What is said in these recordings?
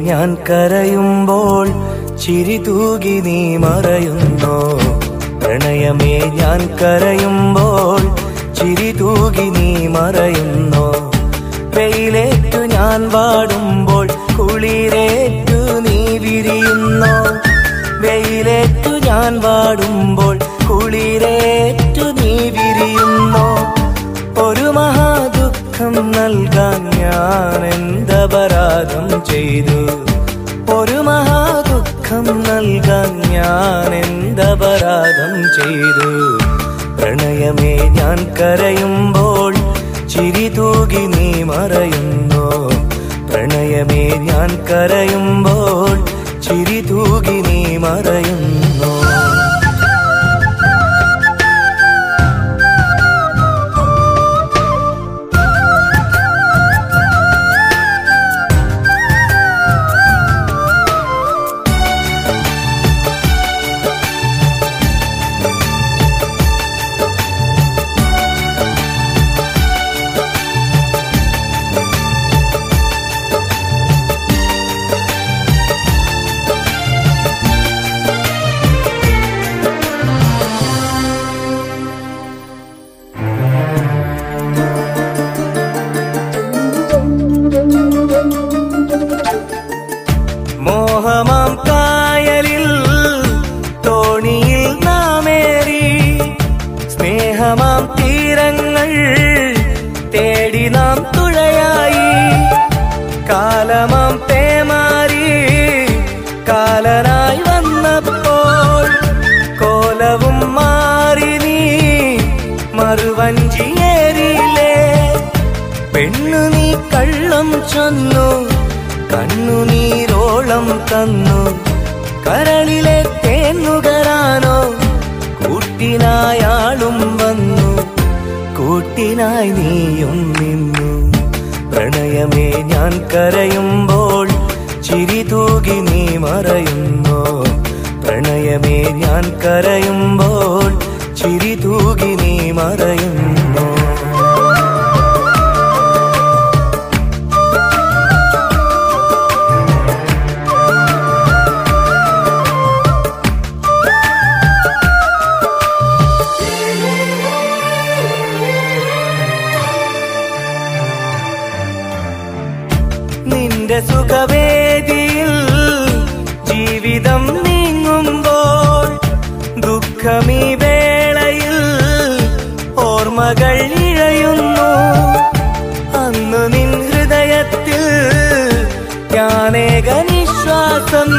ഞാൻ കരയുമ്പോൾ ചിരി തൂകി നീ മറയുന്നോ പ്രണയമേ ഞാൻ കരയുമ്പോൾ ചിരി തൂകി നീ മറയുന്നോ വെയിലേറ്റു ഞാൻ വാടുമ്പോൾ കുളിരേറ്റു നീ വിരിയുന്നോ വെയിലേറ്റു ഞാൻ വാടുമ്പോൾ കുളിരേറ്റു നീ വിരിയുന്നോ ഒരു മഹാദുഃഖം നൽകാൻ ഞാൻ എന്തപരാധം ചെയ്തു ഒരു മഹാദുഃഖം നൽകാൻ ഞാൻ എന്തപരാധം ചെയ്തു പ്രണയമേ ഞാൻ കരയുമ്പോൾ ചിരി തൂകി നീ മറയുന്നോ പ്രണയമേ ഞാൻ കരയുമ്പോൾ ചിരി തൂകി നീ മറയുന്നോ മോഹമാം കായലിൽ തോണിയിൽ നാമേറി സ്നേഹമാം തീരങ്ങൾ തേടി നാം തുഴയായി കാലമാം പേമാരി കാലനായി വന്നപ്പോൾ കോലവും മാറി നീ മറുവഞ്ചിയേറിയില്ലേ പെണ്ണു നീ കള്ളം ചൊന്നു കണ്ണുനീരോളം തന്നു കരളിലെ തേന്നുകരാനോ കൂട്ടിനായാളും വന്നു കൂട്ടിനായി നീയും നിന്നു പ്രണയമേ ഞാൻ കരയുമ്പോൾ ചിരി തൂകി നീ മറയുന്നോ പ്രണയമേ ഞാൻ കരയുമ്പോൾ ചിരി തൂകി നീ മറയുന്നോ നിന്റെ സുഖവേദിയിൽ ജീവിതം നീങ്ങുമ്പോൾ ദുഃഖമീ വേളയിൽ ഓർമ്മകൾ ഇഴയുന്നു അന്ന് നിൻ ഹൃദയത്തിൽ ഞാനേക നിശ്വാസം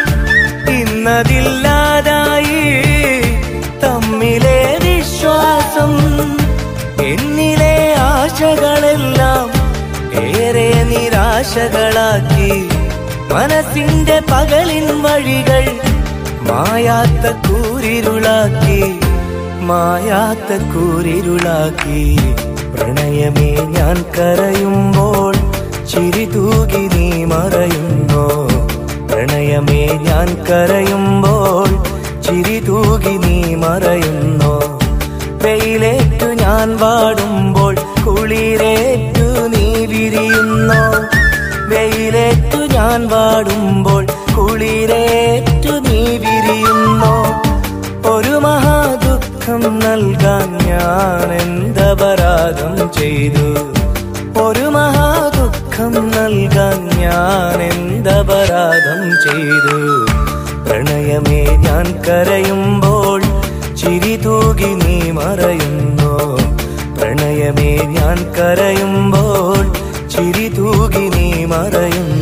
ഇന്നതില്ലാതായി തമ്മിലെ വിശ്വാസം എന്നിലെ ആശകളെല്ലാം ഏറെ നിരാശകളാക്കി മനസ്സിന്റെ പകലിൻ വഴികൾ മായാത്ത കൂരിരുളാക്കി മായാത്ത കൂരിരുളാക്കി പ്രണയമേ ഞാൻ കരയുമ്പോൾ ചിരി തൂകി നീ മറയുന്നോ പ്രണയമേ ഞാൻ കരയുമ്പോൾ ചിരി തൂകി നീ മറയുന്നോ വെയിലേറ്റു ഞാൻ വാടുമ്പോൾ കുളിരേറ്റു നീ വിരിയുന്നോ വെയിലേറ്റു ഞാൻ വാടുമ്പോൾ കുളിരേറ്റു നീ വിരിയുന്നോ ഒരു മഹാദുഃഖം നൽകാൻ ഞാൻ എന്തപരാധം ചെയ്തു ഒരു മഹാദുഃഖം നൽകാൻ ഞാൻ എന്തപരാധം ചെയ്തു പ്രണയമേ ഞാൻ കരയുമ്പോൾ ചിരി തൂകി നീ മറയുന്നോ പ്രണയമേ ഞാൻ കരയുമ്പോൾ ചിരി തൂകി നീ മറയുന്നു